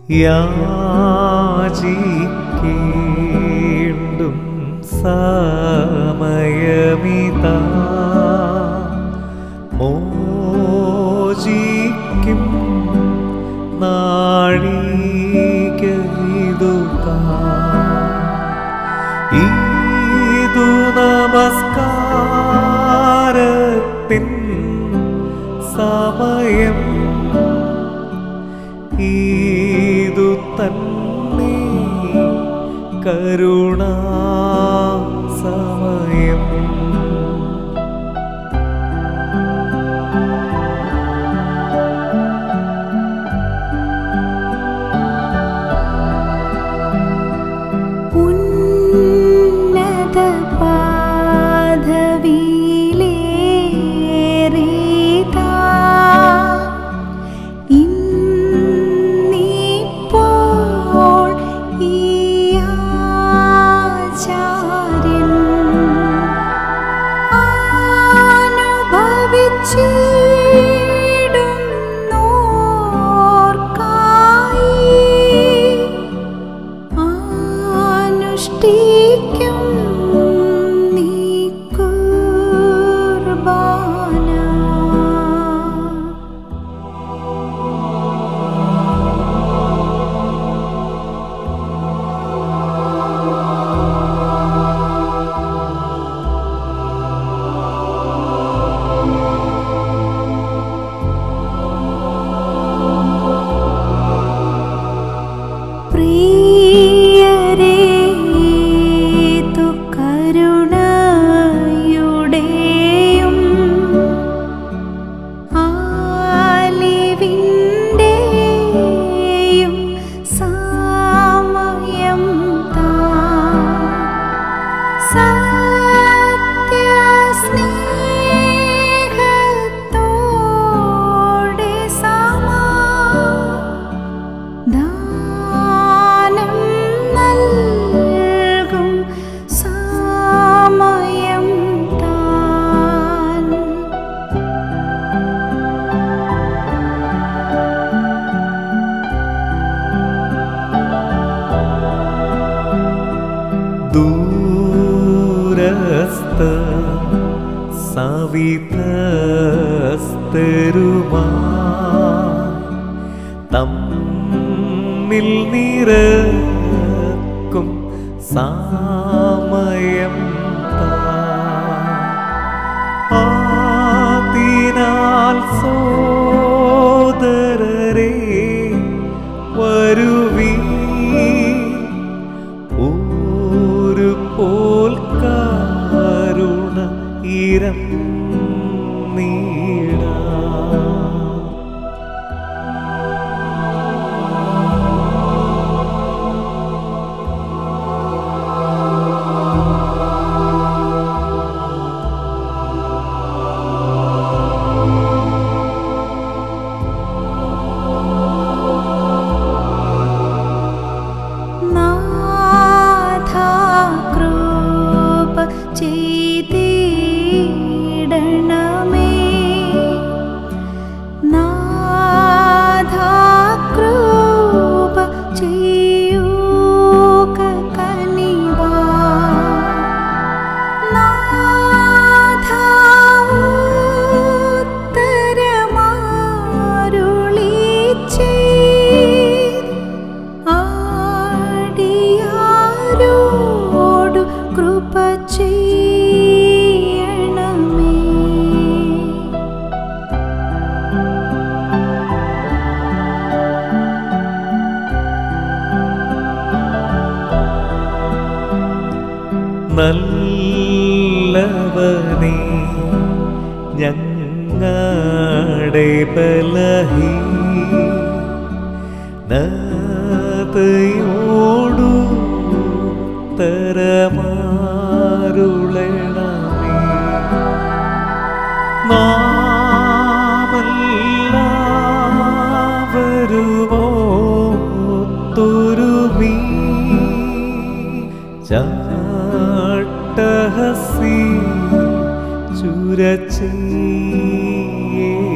യാചിക്കേണ്ടും സമയമിതാ മോചിക്കും നാഴികയിതുതാ ഈതു നമസ്കാരത്തിൻ സമയം ഈതു തന്നെ കരുണാ സമയം ഉന്നത പാദവിയിലേറിതാ ഇന്നിപ്പോൾ ഈ ആചാര്യൻ അനുഭവിച്ചിടുന്നോർക്കായി അനുഷ്ഠിക്കും നീ കുർബാന പ്രിയരേ തു കരുണയുടെയും ആലിവിൻ്റെയും സമയം താ സത്യസ്നേഹത്തോടെ സമാ ദാനം നൽകും സമയം താൻ ദൂരസ്ഥ സവിതസ്തരുമാ തമ്മിൽ നിറക്കും സമയം താ. ആദിനാൽ സോദരരെ വരുവീ ഒരു പോൽ കരുണ ഇരം നീടാ നാഥാ കൃപ ചെയ്തിടണമേ നാഥാ കൃപ ചെയ്യുക കനിവാ നാഥാ ഉത്തരമരുളി ചെയ്ത് ആടിയാരോടു കൃപ ചെയ്യണമേ നല്ലവനേ ഞങ്ങളുടെ ബലഹീ നതയോടു തരമാരുളണമേ നാമെല്ലാവരുമോ തുരുമീ ചാട്ടഹസി ചുരച്ചേ